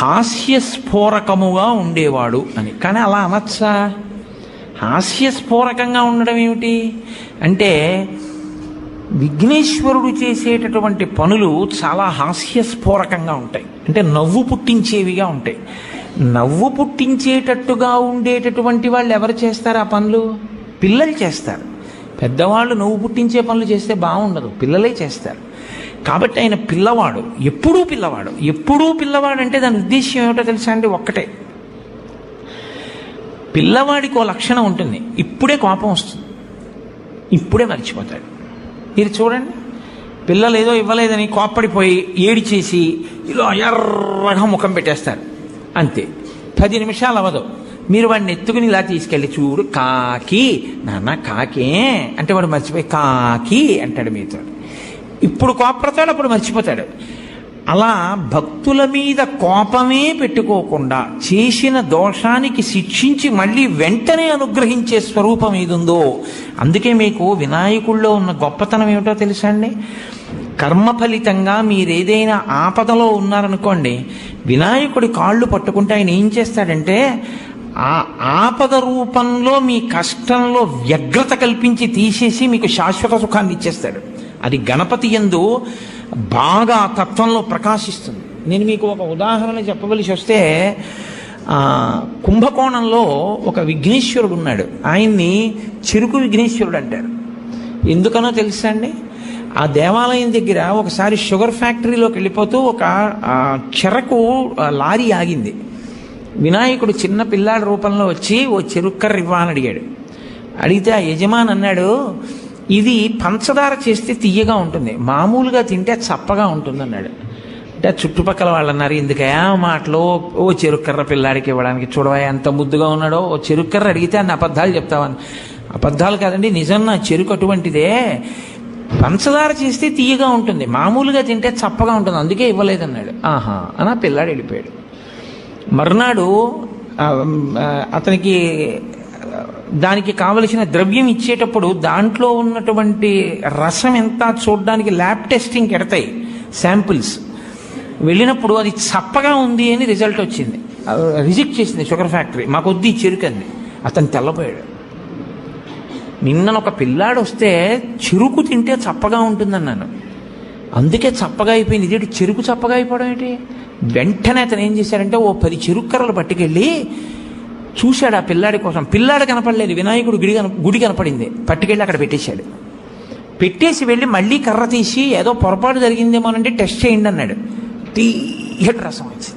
హాస్యస్ఫోరకముగా ఉండేవాడు అని కానీ అలా అనొచ్చా హాస్యస్ఫోరకంగా ఉండడం ఏమిటి అంటే విఘ్నేశ్వరుడు చేసేటటువంటి పనులు చాలా హాస్యస్ఫోరకంగా ఉంటాయి అంటే నవ్వు పుట్టించేవిగా ఉంటాయి నవ్వు పుట్టించేటట్టుగా ఉండేటటువంటి వాళ్ళు ఎవరు చేస్తారు ఆ పనులు పిల్లలు చేస్తారు పెద్దవాళ్ళు నవ్వు పుట్టించే పనులు చేస్తే బాగుండదు పిల్లలే చేస్తారు కాబట్టి ఆయన పిల్లవాడు ఎప్పుడూ పిల్లవాడు ఎప్పుడూ పిల్లవాడు అంటే దాని ఉద్దేశ్యం ఏమిటో తెలుసా అండి ఒక్కటే పిల్లవాడికి ఓ లక్షణం ఉంటుంది ఇప్పుడే కోపం వస్తుంది ఇప్పుడే మర్చిపోతాడు మీరు చూడండి పిల్లలు ఏదో ఇవ్వలేదని కోప్పడిపోయి ఏడిచేసి ఇలా ఎర్రగా ముఖం పెట్టేస్తారు అంతే పది నిమిషాలు అవ్వదు మీరు వాడిని ఎత్తుకుని ఇలా తీసుకెళ్ళి చూడు కాకి నాన్న కాకే అంటే వాడు మర్చిపోయి కాకి అంటాడు మీతో ఇప్పుడు కోపడతాడు అప్పుడు మర్చిపోతాడు అలా భక్తుల మీద కోపమే పెట్టుకోకుండా చేసిన దోషానికి శిక్షించి మళ్ళీ వెంటనే అనుగ్రహించే స్వరూపం ఏదుందో అందుకే మీకు వినాయకుల్లో ఉన్న గొప్పతనం ఏమిటో తెలుసా అండి కర్మ ఫలితంగా మీరేదైనా ఆపదలో ఉన్నారనుకోండి వినాయకుడి కాళ్ళు పట్టుకుంటే ఆయన ఏం చేస్తాడంటే ఆ ఆపద రూపంలో మీ కష్టంలో వ్యగ్రత కల్పించి తీసేసి మీకు శాశ్వత సుఖాన్ని ఇచ్చేస్తాడు అది గణపతి ఎందు బాగా ఆ తత్వంలో ప్రకాశిస్తుంది నేను మీకు ఒక ఉదాహరణ చెప్పవలసి వస్తే ఆ, కుంభకోణంలో ఒక విఘ్నేశ్వరుడు ఉన్నాడు ఆయన్ని చెరుకు విఘ్నేశ్వరుడు అంటారు ఎందుకనో తెలుసా అండి ఆ దేవాలయం దగ్గర ఒకసారి షుగర్ ఫ్యాక్టరీలోకి వెళ్ళిపోతూ ఒక ఆ, చెరకు ఆ, లారీ ఆగింది వినాయకుడు చిన్న పిల్లాడి రూపంలో వచ్చి ఓ చెరుక్కర్ర ఇవ్వని అడిగాడు అడిగితే ఆ యజమాని అన్నాడు ఇది పంచదార చేస్తే తీయగా ఉంటుంది మామూలుగా తింటే చప్పగా ఉంటుంది అన్నాడు అంటే ఆ చుట్టుపక్కల వాళ్ళు అన్నారు ఎందుకయా మాటలో ఓ చెరుక్కర్ర పిల్లాడికి ఇవ్వడానికి చూడవా ఎంత ముద్దుగా ఉన్నాడో ఓ చెరుక్కర్ర అడిగితే అన్ని అబద్ధాలు చెప్తావని అబద్ధాలు కాదండి నిజం నా చెరుకు అటువంటిదే పంచదార చేస్తే తీయగా ఉంటుంది మామూలుగా తింటే చప్పగా ఉంటుంది అందుకే ఇవ్వలేదన్నాడు ఆహా అని ఆ పిల్లాడు వెళ్ళిపోయాడు మర్నాడు ఆ, ఆ, అతనికి ఆ, దానికి కావలసిన ద్రవ్యం ఇచ్చేటప్పుడు దాంట్లో ఉన్నటువంటి రసం ఎంత చూడడానికి ల్యాబ్ టెస్టింగ్ ఎడతాయి శాంపిల్స్ వెళ్ళినప్పుడు అది చప్పగా ఉంది అని రిజల్ట్ వచ్చింది రిజెక్ట్ చేసింది షుగర్ ఫ్యాక్టరీ మాకు వద్దు ఈ చెరుకు అంది అతను తెల్లపోయాడు నిన్న ఒక పిల్లాడు వస్తే చెరుకు తింటే చప్పగా ఉంటుందన్నాను అందుకే చప్పగా అయిపోయింది ఇదేంటి చెరుకు చప్పగా అయిపోవడం ఏంటి వెంటనే అతను ఏం చేశాడంటే ఓ పది చెరుక్కరలు పట్టుకెళ్ళి చూశాడు ఆ పిల్లాడి కోసం పిల్లాడు కనపడలేదు వినాయకుడు గుడి కన గుడి కనపడింది పట్టుకెళ్ళి అక్కడ పెట్టేశాడు పెట్టేసి వెళ్ళి మళ్ళీ కర్ర తీసి ఏదో పొరపాటు జరిగిందేమోనంటే టెస్ట్ చేయండి అన్నాడు తీయటి రసం వచ్చింది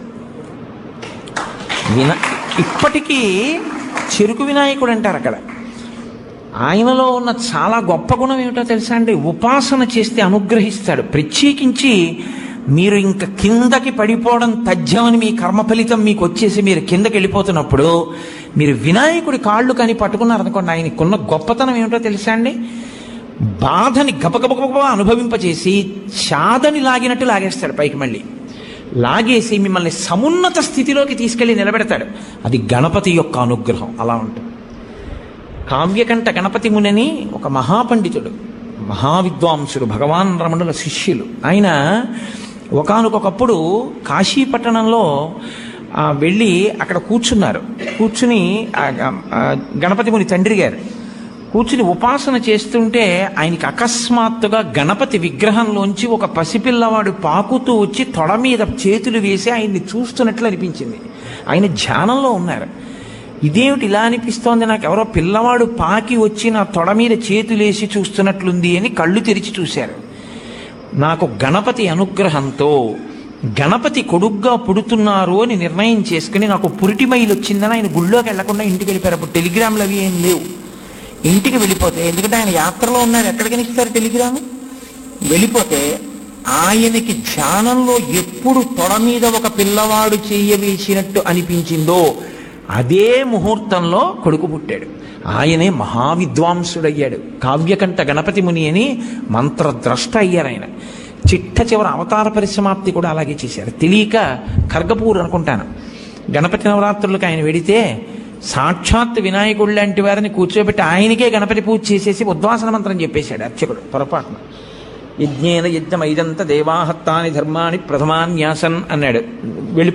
విన ఇప్పటికీ చెరుకు వినాయకుడు అంటారు అక్కడ ఆయనలో ఉన్న చాలా గొప్ప గుణం ఏమిటో తెలుసా అండి ఉపాసన చేస్తే అనుగ్రహిస్తాడు ప్రత్యేకించి మీరు ఇంకా కిందకి పడిపోవడం తథ్యమని మీ కర్మ ఫలితం మీకు వచ్చేసి మీరు కిందకి వెళ్ళిపోతున్నప్పుడు మీరు వినాయకుడి కాళ్ళు కానీ పట్టుకున్నారనుకోండి ఆయనకున్న గొప్పతనం ఏమిటో తెలుసా అండి బాధని గబగబగబ అనుభవింపచేసి చాదని లాగినట్టు లాగేస్తాడు పైకి మళ్ళీ లాగేసి మిమ్మల్ని సమున్నత స్థితిలోకి తీసుకెళ్లి నిలబెడతాడు అది గణపతి యొక్క అనుగ్రహం అలా ఉంటుంది కావ్యకంఠ గణపతి మునని ఒక మహాపండితుడు మహావిద్వాంసుడు భగవాన్ రమణుల శిష్యులు ఆయన ఒకానొకప్పుడు కాశీపట్టణంలో ఆ, వెళ్ళి అక్కడ కూర్చున్నారు కూర్చుని ఆ, ఆ, గణపతి ముని తండ్రి గారు కూర్చుని ఉపాసన చేస్తుంటే ఆయనకి అకస్మాత్తుగా గణపతి విగ్రహంలోంచి ఒక పసిపిల్లవాడు పాకుతూ వచ్చి తొడ మీద చేతులు వేసి ఆయన్ని చూస్తున్నట్లు అనిపించింది ఆయన ధ్యానంలో ఉన్నారు ఇదేమిటి ఇలా అనిపిస్తోంది నాకు ఎవరో పిల్లవాడు పాకి వచ్చి నా తొడ మీద చేతులేసి చూస్తున్నట్లుంది అని కళ్ళు తెరిచి చూశారు నాకు గణపతి అనుగ్రహంతో గణపతి కొడుగ్గా పుడుతున్నారు అని నిర్ణయం చేసుకుని నాకు పురిటి మైలు వచ్చిందని ఆయన గుళ్ళోకి వెళ్లకుండా ఇంటికి వెళ్ళిపోయారు అప్పుడు టెలిగ్రామ్లు అవి ఏం లేవు ఇంటికి వెళ్ళిపోతే ఎందుకంటే ఆయన యాత్రలో ఉన్నారు ఎక్కడికి ఇస్తారు టెలిగ్రామ్ వెళ్ళిపోతే ఆయనకి ధ్యానంలో ఎప్పుడు తొడ మీద ఒక పిల్లవాడు చెయ్యవేసినట్టు అనిపించిందో అదే ముహూర్తంలో కొడుకు పుట్టాడు ఆయనే మహావిద్వాంసుడయ్యాడు కావ్యకంఠ గణపతి ముని అని మంత్రద్రష్ట అయ్యారు ఆయన చిట్ట చివరి అవతార పరిసమాప్తి కూడా అలాగే చేశారు తెలియక ఖర్గపూర్ అనుకుంటాను గణపతి నవరాత్రులకు ఆయన వెడితే సాక్షాత్ వినాయకుడు లాంటి వారిని కూర్చోబెట్టి ఆయనకే గణపతి పూజ చేసేసి ఉద్వాసన మంత్రం చెప్పేశాడు అర్చకుడు పొరపాటున యజ్ఞేన యజ్ఞమైదంత దేవాహత్తాని ధర్మాని ప్రథమాన్యాసన్ అన్నాడు వెళ్ళి